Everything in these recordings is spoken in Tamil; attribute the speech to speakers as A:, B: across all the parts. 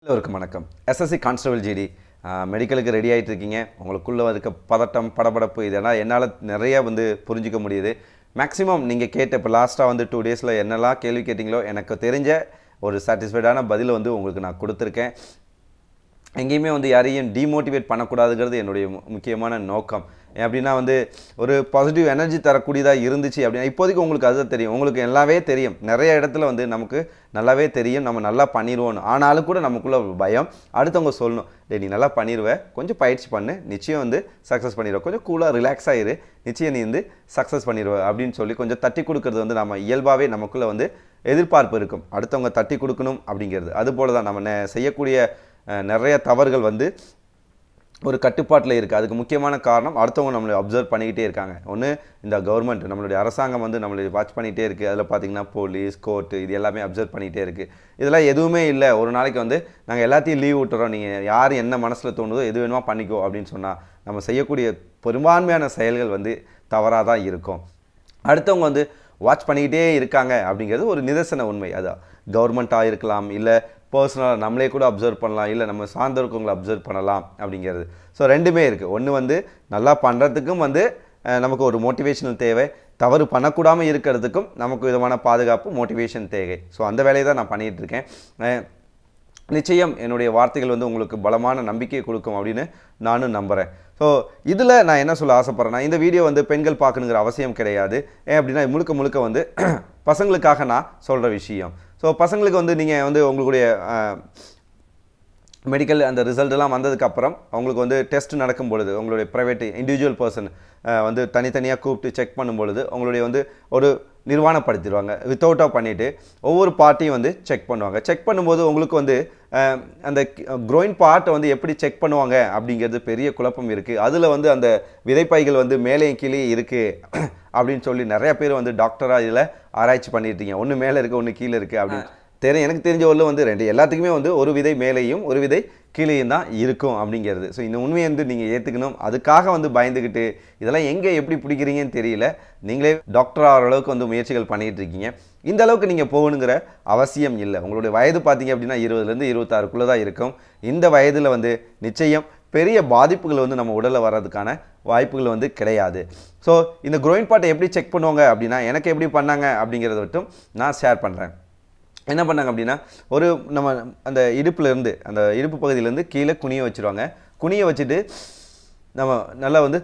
A: எல்லோருக்கும் வணக்கம் எஸ்எஸ்சி கான்ஸ்டபிள் ஜிடி மெடிக்கலுக்கு ரெடி ஆகிட்டு இருக்கீங்க உங்களுக்குள்ளே இருக்க பதட்டம் படபடப்பு இதெல்லாம் என்னால் நிறைய வந்து புரிஞ்சிக்க முடியுது மேக்ஸிமம் நீங்கள் கேட்ட இப்போ லாஸ்ட்டாக வந்து டூ டேஸில் என்னெல்லாம் கேள்வி கேட்டிங்களோ எனக்கு தெரிஞ்ச ஒரு சாட்டிஸ்ஃபைடான பதில் வந்து உங்களுக்கு நான் கொடுத்துருக்கேன் எங்கேயுமே வந்து யாரையும் டிமோட்டிவேட் பண்ணக்கூடாதுங்கிறது என்னுடைய மு- முக்கியமான நோக்கம் ஏன் அப்படின்னா வந்து ஒரு பாசிட்டிவ் எனர்ஜி தரக்கூடியதாக இருந்துச்சு அப்படின்னா இப்போதைக்கு உங்களுக்கு அதுதான் தெரியும் உங்களுக்கு எல்லாமே தெரியும் நிறைய இடத்துல வந்து நமக்கு நல்லாவே தெரியும் நம்ம நல்லா பண்ணிடுவோம் ஆனாலும் கூட நமக்குள்ள ஒரு பயம் அடுத்தவங்க சொல்லணும் டேய் நீ நல்லா பண்ணிடுவ கொஞ்சம் பயிற்சி பண்ணு நிச்சயம் வந்து சக்ஸஸ் பண்ணிடுவ கொஞ்சம் கூலாக ரிலாக்ஸ் ஆயிரு நிச்சயம் நீ வந்து சக்ஸஸ் பண்ணிடுவ அப்படின்னு சொல்லி கொஞ்சம் தட்டி கொடுக்கறது வந்து நம்ம இயல்பாகவே நமக்குள்ளே வந்து எதிர்பார்ப்பு இருக்கும் அடுத்தவங்க தட்டி கொடுக்கணும் அப்படிங்கிறது அதுபோல தான் நம்ம நெ- செய்யக்கூடிய அஹ், நிறைய தவறுகள் வந்து ஒரு கட்டுப்பாட்டில் இருக்குது அதுக்கு முக்கியமான காரணம் அடுத்தவங்க நம்மளை அப்சர்வ் பண்ணிக்கிட்டே இருக்காங்க ஒன்று இந்த கவர்மெண்ட் நம்மளுடைய அரசாங்கம் வந்து நம்மளை வாட்ச் பண்ணிகிட்டே இருக்குது அதில் பார்த்தீங்கன்னா போலீஸ் கோர்ட்டு இது எல்லாமே அப்சர்வ் பண்ணிகிட்டே இருக்குது இதெல்லாம் எதுவுமே இல்லை ஒரு நாளைக்கு வந்து நாங்கள் எல்லாத்தையும் லீவ் விட்டுறோம் நீங்கள் யார் என்ன மனசில் தோணுதோ எது வேணுமோ பண்ணிக்கோ அப்படின்னு சொன்னால் நம்ம செய்யக்கூடிய பெரும்பான்மையான செயல்கள் வந்து தவறாக தான் இருக்கும் அடுத்தவங்க வந்து வாட்ச் பண்ணிக்கிட்டே இருக்காங்க அப்படிங்கிறது ஒரு நிதர்சன உண்மை அதான் கவர்மெண்ட்டாக இருக்கலாம் இல்லை பர்சனலாக நம்மளே கூட அப்சர்வ் பண்ணலாம் இல்லை நம்ம சார்ந்த இருக்கவங்களை அப்சர்வ் பண்ணலாம் அப்படிங்கிறது ஸோ ரெண்டுமே இருக்குது ஒன்று வந்து நல்லா பண்ணுறதுக்கும் வந்து அஹ், நமக்கு ஒரு மோட்டிவேஷனல் தேவை தவறு பண்ணக்கூடாமல் இருக்கிறதுக்கும் நமக்கு விதமான பாதுகாப்பு மோட்டிவேஷன் தேவை ஸோ அந்த வேலையை தான் நான் பண்ணிகிட்டு இருக்கேன் அஹ், நிச்சயம் என்னுடைய வார்த்தைகள் வந்து உங்களுக்கு பலமான நம்பிக்கையை கொடுக்கும் அப்படின்னு நானும் நம்புகிறேன் ஸோ இதில் நான் என்ன சொல்ல ஆசைப்பட்றேன்னா இந்த வீடியோ வந்து பெண்கள் பார்க்கணுங்கிற அவசியம் கிடையாது ஏன் அப்படின்னா இது முழுக்க முழுக்க வந்து பசங்களுக்காக நான் சொல்கிற விஷயம் ஸோ பசங்களுக்கு வந்து நீங்கள் வந்து உங்களுடைய அஹ், மெடிக்கல் அந்த ரிசல்ட் எல்லாம் வந்ததுக்கப்புறம் அவங்களுக்கு வந்து டெஸ்ட் நடக்கும் பொழுது உங்களுடைய ப்ரைவேட் இண்டிவிஜுவல் பர்சன் வந்து தனித்தனியாக கூப்பிட்டு செக் பண்ணும் பொழுது உங்களுடைய வந்து ஒரு நிர்வாணப்படுத்திடுவாங்க வித்தவுட்டாக பண்ணிவிட்டு ஒவ்வொரு பார்ட்டியும் வந்து செக் பண்ணுவாங்க செக் பண்ணும்போது உங்களுக்கு வந்து அஹ், அந்த க்ரோயின் பார்ட்டை வந்து எப்படி செக் பண்ணுவாங்க அப்படிங்கிறது பெரிய குழப்பம் இருக்குது அதில் வந்து அந்த விதைப்பைகள் வந்து மேலேயும் கீழே இருக்குது அப்படின்னு சொல்லி நிறைய பேர் வந்து டாக்டராக இதில் ஆராய்ச்சி பண்ணிட்டு இருக்கீங்க ஒன்று மேலே இருக்குது ஒன்று கீழே இருக்குது அப்படின்னு தெரியும் எனக்கு தெரிஞ்ச வரல வந்து ரெண்டு எல்லாத்துக்குமே வந்து ஒரு விதை மேலேயும் ஒரு விதை கீழேயும் தான் இருக்கும் அப்படிங்கிறது ஸோ இந்த உண்மையை வந்து நீங்கள் ஏற்றுக்கணும் அதுக்காக வந்து பயந்துக்கிட்டு இதெல்லாம் எங்கே எப்படி பிடிக்கிறீங்கன்னு தெரியல நீங்களே டாக்டர் ஆகிற அளவுக்கு வந்து முயற்சிகள் பண்ணிட்டு இருக்கீங்க இந்த அளவுக்கு நீங்கள் போகணுங்கிற அவசியம் இல்லை உங்களுடைய வயது பார்த்தீங்க அப்படின்னா இருபதுலேருந்து இருபத்தாறுக்குள்ளே தான் இருக்கும் இந்த வயதில் வந்து நிச்சயம் பெரிய பாதிப்புகள் வந்து நம்ம உடலில் வர்றதுக்கான வாய்ப்புகள் வந்து கிடையாது ஸோ இந்த க்ரோயின் பார்ட்டை எப்படி செக் பண்ணுவாங்க அப்படின்னா எனக்கு எப்படி பண்ணாங்க அப்படிங்கிறத மட்டும் நான் ஷேர் பண்ணுறேன் என்ன பண்ணாங்க அப்படின்னா ஒரு நம்ம அந்த இடுப்புல இருந்து அந்த இடுப்பு பகுதியிலேருந்து கீழே குனிய வச்சிருவாங்க குனிய வச்சுட்டு நம்ம நல்லா வந்து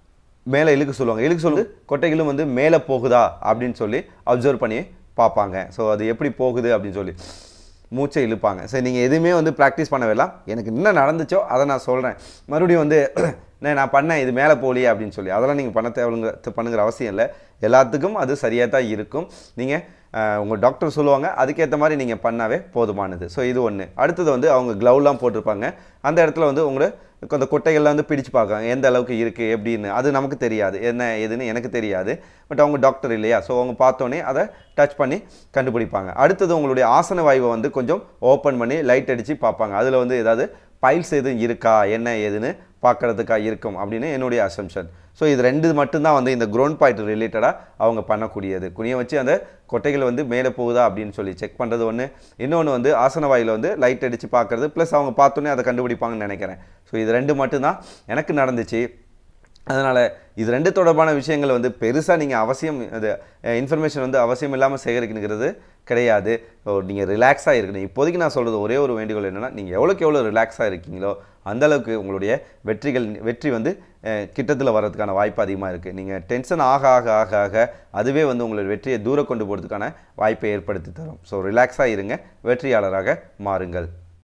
A: மேலே இழுக்க சொல்லுவாங்க இழுக்க சொல்லி கொட்டைகளும் வந்து மேலே போகுதா அப்படின்னு சொல்லி அப்சர்வ் பண்ணி பார்ப்பாங்க ஸோ அது எப்படி போகுது அப்படின்னு சொல்லி மூச்சை இழுப்பாங்க சரி நீங்கள் எதுவுமே வந்து ப்ராக்டிஸ் பண்ண வேண்டாம் எனக்கு என்ன நடந்துச்சோ அதை நான் சொல்கிறேன் மறுபடியும் வந்து "அண்ணே, நான் பண்ணேன் இது மேலே போகலையே அப்படின்னு சொல்லி அதெல்லாம் நீங்கள் பண்ண தேவைங்கிற பண்ணுங்கிற அவசியம் இல்லை எல்லாத்துக்கும் அது சரியாக தான் இருக்கும் நீங்கள் உங்கள் டாக்டர் சொல்லுவாங்க அதுக்கேற்ற மாதிரி நீங்கள் பண்ணாவே போதுமானது ஸோ இது ஒன்று அடுத்தது வந்து அவங்க க்ளவுலாம் போட்டிருப்பாங்க அந்த இடத்துல வந்து உங்களை அந்த கொட்டைகள்லாம் வந்து பிடிச்சு பார்க்காங்க எந்த அளவுக்கு இருக்குது எப்படின்னு அது நமக்கு தெரியாது என்ன ஏதுன்னு எனக்கு தெரியாது பட் அவங்க டாக்டர் இல்லையா ஸோ அவங்க பார்த்தோன்னே அதை டச் பண்ணி கண்டுபிடிப்பாங்க அடுத்தது உங்களுடைய ஆசன வாயுவை வந்து கொஞ்சம் ஓப்பன் பண்ணி லைட் அடித்து பார்ப்பாங்க அதில் வந்து ஏதாவது பைல்ஸ் எதுவும் இருக்கா என்ன ஏதுன்னு பார்க்கறதுக்காக இருக்கும் அப்படின்னு என்னுடைய அசம்ஷன் ஸோ இது ரெண்டு மட்டும்தான் வந்து இந்த க்ரோன் பாயிண்ட் ரிலேட்டடாக அவங்க பண்ணக்கூடியது குனிய வச்சு அந்த கொட்டைகள் வந்து மேலே போகுதா அப்படின்னு சொல்லி செக் பண்ணுறது ஒன்று இன்னொன்று வந்து ஆசன வாயில் வந்து லைட் அடித்து பார்க்கறது ப்ளஸ் அவங்க பார்த்தோன்னே அதை கண்டுபிடிப்பாங்கன்னு நினைக்கிறேன் ஸோ இது ரெண்டு மட்டும்தான் எனக்கு நடந்துச்சு அதனால் இது ரெண்டு தொடர்பான விஷயங்கள் வந்து பெருசாக நீங்கள் அவசியம் அது இன்ஃபர்மேஷன் வந்து அவசியம் இல்லாமல் சேகரிக்கணுங்கிறது கிடையாது ஸோ நீங்கள் ரிலாக்ஸாக இருக்கணும் இப்போதைக்கு நான் சொல்கிறது ஒரே ஒரு வேண்டுகோள் என்னென்னா நீங்கள் எவ்வளோக்கு எவ்வளோ ரிலாக்ஸாக இருக்கீங்களோ அந்த அளவுக்கு உங்களுடைய வெற்றிகள் வெற்றி வந்து அஹ், கிட்டத்தில் வர்றதுக்கான வாய்ப்பு அதிகமாக இருக்குது நீங்கள் டென்ஷன் ஆக ஆக ஆக ஆக அதுவே வந்து உங்களுடைய வெற்றியை தூரம் கொண்டு போகிறதுக்கான வாய்ப்பை ஏற்படுத்தி தரும் ஸோ ரிலாக்ஸாக இருங்க வெற்றியாளராக மாறுங்கள்